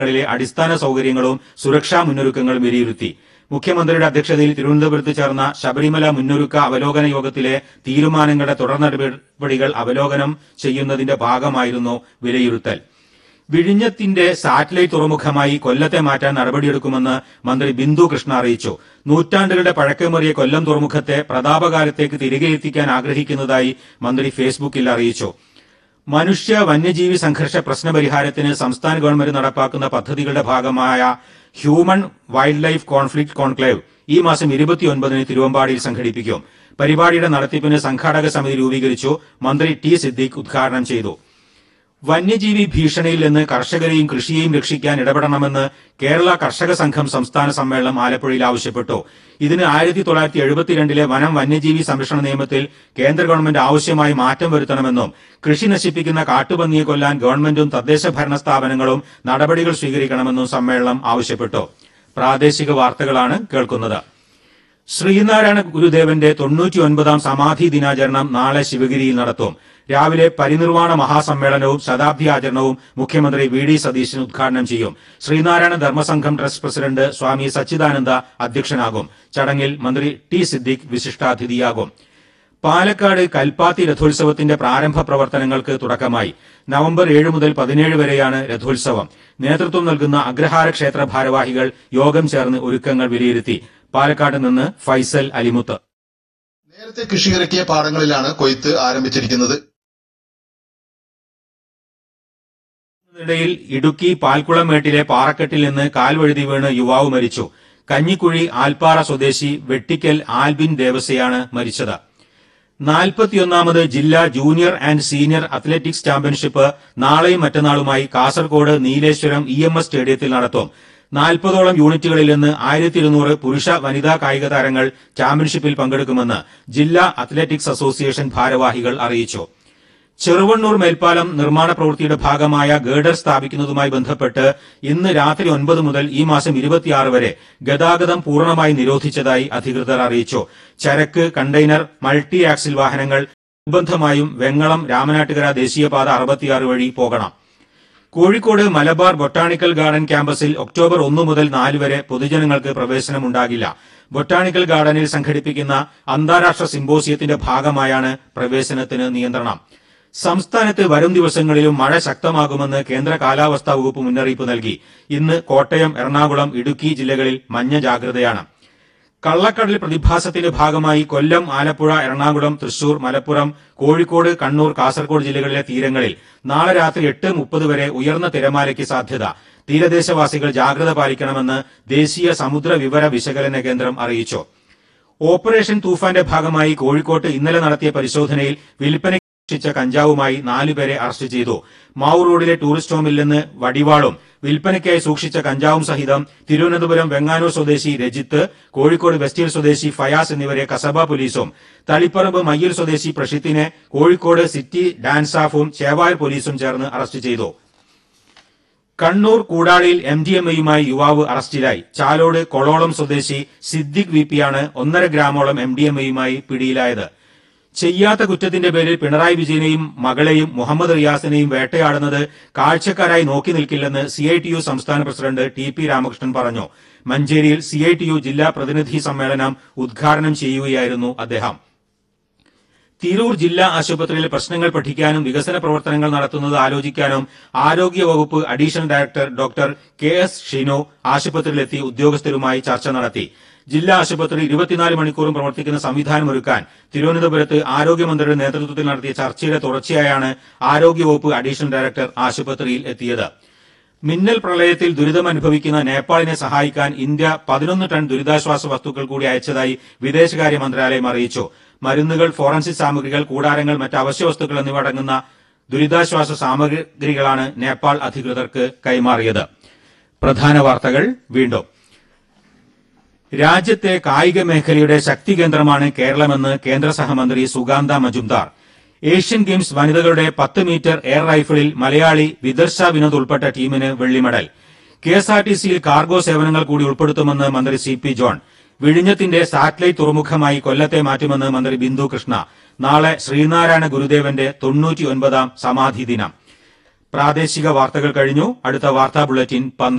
ങ്ങളിലെ അടിസ്ഥാന സൗകര്യങ്ങളും സുരക്ഷാ മുന്നൊരുക്കങ്ങളും വിലയിരുത്തി മുഖ്യമന്ത്രിയുടെ അധ്യക്ഷതയിൽ തിരുവനന്തപുരത്ത് ചേർന്ന ശബരിമല മുന്നൊരുക്ക അവലോകന യോഗത്തിലെ തീരുമാനങ്ങളുടെ തുടർ നടപടികൾ അവലോകനം ചെയ്യുന്നതിന്റെ ഭാഗമായിരുന്നു വിലയിരുത്തൽ വിഴിഞ്ഞത്തിന്റെ സാറ്റലൈറ്റ് തുറമുഖമായി കൊല്ലത്തെ മാറ്റാൻ നടപടിയെടുക്കുമെന്ന് മന്ത്രി ബിന്ദു കൃഷ്ണ അറിയിച്ചു നൂറ്റാണ്ടുകളുടെ പഴക്കമേറിയ കൊല്ലം തുറമുഖത്തെ പ്രതാപകാലത്തേക്ക് തിരികെ എത്തിക്കാൻ ആഗ്രഹിക്കുന്നതായി മന്ത്രി ഫേസ്ബുക്കിൽ അറിയിച്ചു മനുഷ്യ വന്യജീവി സംഘർഷ പ്രശ്നപരിഹാരത്തിന് സംസ്ഥാന ഗവൺമെന്റ് നടപ്പാക്കുന്ന പദ്ധതികളുടെ ഭാഗമായ human wildlife conflict conclave ഈ മാസം ഇരുപത്തിയൊൻപതിന് തിരുവമ്പാടിയിൽ സംഘടിപ്പിക്കും പരിപാടിയുടെ നടത്തിപ്പിന് സംഘാടക സമിതി രൂപീകരിച്ചു മന്ത്രി ടി സിദ്ദീഖ് ഉദ്ഘാടനം ചെയ്തു വന്യജീവി ഭീഷണിയിൽ നിന്ന് കർഷകരെയും കൃഷിയെയും രക്ഷിക്കാൻ ഇടപെടണമെന്ന് കേരള കർഷക സംഘം സംസ്ഥാന സമ്മേളനം ആലപ്പുഴയിൽ ആവശ്യപ്പെട്ടു ഇതിന് ആയിരത്തി തൊള്ളായിരത്തി എഴുപത്തിരണ്ടിലെ വനം വന്യജീവി സംരക്ഷണ നിയമത്തിൽ കേന്ദ്ര ഗവൺമെന്റ് ആവശ്യമായി മാറ്റം വരുത്തണമെന്നും കൃഷി നശിപ്പിക്കുന്ന കാട്ടുപന്നിയെ കൊല്ലാൻ ഗവൺമെന്റും തദ്ദേശ ഭരണ സ്ഥാപനങ്ങളും നടപടികൾ സ്വീകരിക്കണമെന്നും സമ്മേളനം ആവശ്യപ്പെട്ടു പ്രാദേശിക വാർത്തകളാണ് കേൾക്കുന്നത് ശ്രീനാരായണ ഗുരുദേവന്റെ തൊണ്ണൂറ്റി ഒൻപതാം സമാധി ദിനാചരണം നാളെ ശിവഗിരിയിൽ നടത്തും രാവിലെ പരിനിർവാണ മഹാസമ്മേളനവും ശതാബ്ദി ആചരണവും മുഖ്യമന്ത്രി വി ഡി സതീശൻ ഉദ്ഘാടനം ചെയ്യും ശ്രീനാരായണ ധർമ്മസംഘം ട്രസ്റ്റ് പ്രസിഡന്റ് സ്വാമി സച്ചിദാനന്ദ അധ്യക്ഷനാകും ചടങ്ങിൽ മന്ത്രി ടി സിദ്ദിഖ് വിശിഷ്ടാതിഥിയാകും പാലക്കാട് കൽപ്പാത്തി രഥോത്സവത്തിന്റെ പ്രാരംഭ പ്രവർത്തനങ്ങൾക്ക് തുടക്കമായി നവംബർ ഏഴ് മുതൽ പതിനേഴ് വരെയാണ് രഥോത്സവം നേതൃത്വം നൽകുന്ന അഗ്രഹാര ക്ഷേത്ര ഭാരവാഹികൾ യോഗം ചേർന്ന് ഒരുക്കങ്ങൾ വിലയിരുത്തി പാലക്കാട് നിന്ന് ഫൈസൽ അലിമുത്ത് നേരത്തെ കൃഷിയിറക്കിയ പാടങ്ങളിലാണ് കൊയ്ത്ത് ആരംഭിച്ചിരിക്കുന്നത് ഇതിനിടയിൽ ഇടുക്കി പാൽക്കുളമേട്ടിലെ പാറക്കെട്ടിൽ നിന്ന് കാൽവഴുതി വീണ് യുവാവ് മരിച്ചു കഞ്ഞിക്കുഴി ആൽപ്പാറ സ്വദേശി വെട്ടിക്കൽ ആൽബിൻ ദേവസയാണ് മരിച്ചത് നാൽപ്പത്തിയൊന്നാമത് ജില്ലാ junior and senior athletics championship നാളെയും മറ്റന്നാളുമായി Kasaragod Nileshwaram E M S സ്റ്റേഡിയത്തിൽ നടത്തും നാൽപ്പതോളം യൂണിറ്റുകളിൽ നിന്ന് ആയിരത്തി ഇരുന്നൂറ് പുരുഷ വനിതാ കായിക താരങ്ങൾ ചാമ്പ്യൻഷിപ്പിൽ പങ്കെടുക്കുമെന്ന് ജില്ലാ അത്ലറ്റിക്സ് അസോസിയേഷൻ ഭാരവാഹികൾ അറിയിച്ചു ചെറുവണ്ണൂർ മേൽപ്പാലം നിർമ്മാണ പ്രവൃത്തിയുടെ ഭാഗമായ ഗേഡർ സ്ഥാപിക്കുന്നതുമായി ബന്ധപ്പെട്ട് ഇന്ന് രാത്രി ഒൻപത് മുതൽ ഈ മാസം ഇരുപത്തിയാറ് വരെ ഗതാഗതം പൂർണ്ണമായി നിരോധിച്ചതായി അധികൃതർ അറിയിച്ചു ചരക്ക് കണ്ടെയ്നർ മൾട്ടി ആക്സിൽ വാഹനങ്ങൾ നിർബന്ധമായും വെങ്ങളം രാമനാട്ടുകര ദേശീയപാത അറുപത്തിയാറ് വഴി പോകണം കോഴിക്കോട് മലബാർ ബൊട്ടാണിക്കൽ ഗാർഡൻ ക്യാമ്പസിൽ ഒക്ടോബർ ഒന്ന് മുതൽ നാല് വരെ പൊതുജനങ്ങൾക്ക് പ്രവേശനമുണ്ടാകില്ല ബൊട്ടാണിക്കൽ ഗാർഡനിൽ സംഘടിപ്പിക്കുന്ന അന്താരാഷ്ട്ര സിംബോസിയത്തിന്റെ ഭാഗമായാണ് പ്രവേശനത്തിന് നിയന്ത്രണം സംസ്ഥാനത്ത് വരും ദിവസങ്ങളിലും മഴ ശക്തമാകുമെന്ന് കേന്ദ്ര കാലാവസ്ഥാ വകുപ്പ് മുന്നറിയിപ്പ് നൽകി ഇന്ന് കോട്ടയം എറണാകുളം ഇടുക്കി ജില്ലകളിൽ മഞ്ഞ ജാഗ്രതയാണ് കള്ളക്കടൽ പ്രതിഭാസത്തിന്റെ ഭാഗമായി കൊല്ലം ആലപ്പുഴ എറണാകുളം തൃശൂർ മലപ്പുറം കോഴിക്കോട് കണ്ണൂർ കാസർഗോഡ് ജില്ലകളിലെ തീരങ്ങളിൽ നാളെ രാത്രി എട്ട് മുപ്പത് വരെ ഉയർന്ന തിരമാലയ്ക്ക് സാധ്യത തീരദേശവാസികൾ ജാഗ്രത പാലിക്കണമെന്ന് ദേശീയ സമുദ്ര വിവര വിശകലന കേന്ദ്രം അറിയിച്ചു ഓപ്പറേഷൻ തൂഫാന്റെ ഭാഗമായി കോഴിക്കോട്ട് ഇന്നലെ നടത്തിയ പരിശോധനയിൽ വിൽപ്പന സൂക്ഷിച്ച കഞ്ചാവുമായി നാലുപേരെ അറസ്റ്റ് ചെയ്തു മാവൂർ റോഡിലെ ടൂറിസ്റ്റ് ഹോമിൽ നിന്ന് വടിവാളും വിൽപ്പനയ്ക്കായി സൂക്ഷിച്ച കഞ്ചാവും സഹിതം തിരുവനന്തപുരം വെങ്ങാനൂർ സ്വദേശി രജിത്ത് കോഴിക്കോട് വെസ്റ്റിൽ സ്വദേശി ഫയാസ് എന്നിവരെ കസബ പോലീസും തളിപ്പറമ്പ് മയ്യിൽ സ്വദേശി പ്രഷിത്തിനെ കോഴിക്കോട് സിറ്റി ഡാൻസ് സ്റ്റാഫും ചേവായൂർ പോലീസും ചേർന്ന് അറസ്റ്റ് ചെയ്തു കണ്ണൂർ കൂടാളിയിൽ എം ഡി എം എയുമായി യുവാവ് അറസ്റ്റിലായി ചാലോട് കൊളോളം സ്വദേശി സിദ്ദിഖ് വി പിയാണ് ഒന്നര ഗ്രാമോളം എം ഡി എം എയുമായി പിടിയിലായത് ചെയ്യാത്ത കുറ്റത്തിന്റെ പേരിൽ പിണറായി വിജയനെയും മകളെയും മുഹമ്മദ് റിയാസിനെയും വേട്ടയാടുന്നത് കാഴ്ചക്കാരായി നോക്കി നിൽക്കില്ലെന്ന് സി ഐ ടി യു സംസ്ഥാന പ്രസിഡന്റ് ടി പി രാമകൃഷ്ണൻ പറഞ്ഞു മഞ്ചേരിയിൽ സി ഐ ടി യു ജില്ലാ പ്രതിനിധി സമ്മേളനം ഉദ്ഘാടനം ചെയ്യുകയായിരുന്നു അദ്ദേഹം തിരൂർ ജില്ലാ ആശുപത്രിയിലെ പ്രശ്നങ്ങൾ പഠിക്കാനും വികസന പ്രവർത്തനങ്ങൾ നടത്തുന്നത് ആലോചിക്കാനും ആരോഗ്യ വകുപ്പ് additional director doctor K S Shino ആശുപത്രിയിലെത്തി ഉദ്യോഗസ്ഥരുമായി ചർച്ച നടത്തി ജില്ലാ ആശുപത്രി ഇരുപത്തിനാല് മണിക്കൂറും പ്രവർത്തിക്കുന്ന സംവിധാനം ഒരുക്കാൻ തിരുവനന്തപുരത്ത് ആരോഗ്യമന്ത്രിയുടെ നേതൃത്വത്തിൽ നടത്തിയ ചർച്ചയുടെ തുടർച്ചയായാണ് ആരോഗ്യവകുപ്പ് അഡീഷണൽ ഡയറക്ടർ ആശുപത്രിയിൽ എത്തിയത് മിന്നൽ പ്രളയത്തിൽ ദുരിതമനുഭവിക്കുന്ന നേപ്പാളിനെ സഹായിക്കാൻ ഇന്ത്യ പതിനൊന്ന് ടൺ ദുരിതാശ്വാസ വസ്തുക്കൾ കൂടി അയച്ചതായി വിദേശകാര്യ മന്ത്രാലയം അറിയിച്ചു മരുന്നുകൾ ഫോറൻസിക് സാമഗ്രികൾ കൂടാരങ്ങൾ മറ്റ് അവശ്യ വസ്തുക്കൾ എന്നിവ അടങ്ങുന്ന ദുരിതാശ്വാസ സാമഗ്രികളാണ് നേപ്പാൾ അധികൃതർക്ക് കൈമാറിയത് പ്രധാന വാർത്തകൾ വീണ്ടും രാജ്യത്തെ കായിക മേഖലയുടെ ശക്തി കേന്ദ്രമാണ് കേരളമെന്ന് കേന്ദ്ര സഹമന്ത്രി സുഗാന്ത മജുംദാർ ഏഷ്യൻ ഗെയിംസ് വനിതകളുടെ പത്ത് മീറ്റർ എയർ റൈഫിളിൽ മലയാളി വിദർശ വിനോദ് ഉൾപ്പെട്ട ടീമിന് വെള്ളി മെഡൽ കെഎസ്ആർടിസിയിൽ കാർഗോ സേവനങ്ങൾ കൂടി ഉൾപ്പെടുത്തുമെന്ന് മന്ത്രി സി പി ജോൺ വിഴിഞ്ഞത്തിന്റെ സാറ്റലൈറ്റ് തുറമുഖമായി കൊല്ലത്തെ മാറ്റുമെന്ന് മന്ത്രി ബിന്ദു കൃഷ്ണ നാളെ ശ്രീനാരായണ ഗുരുദേവന്റെ തൊണ്ണൂറ്റിയൊൻപതാം സമാധി ദിനം പ്രാദേശിക വാർത്തകൾ കഴിഞ്ഞു അടുത്ത വാർത്താ ബുള്ളറ്റിൻ പന്ത്രണ്ട്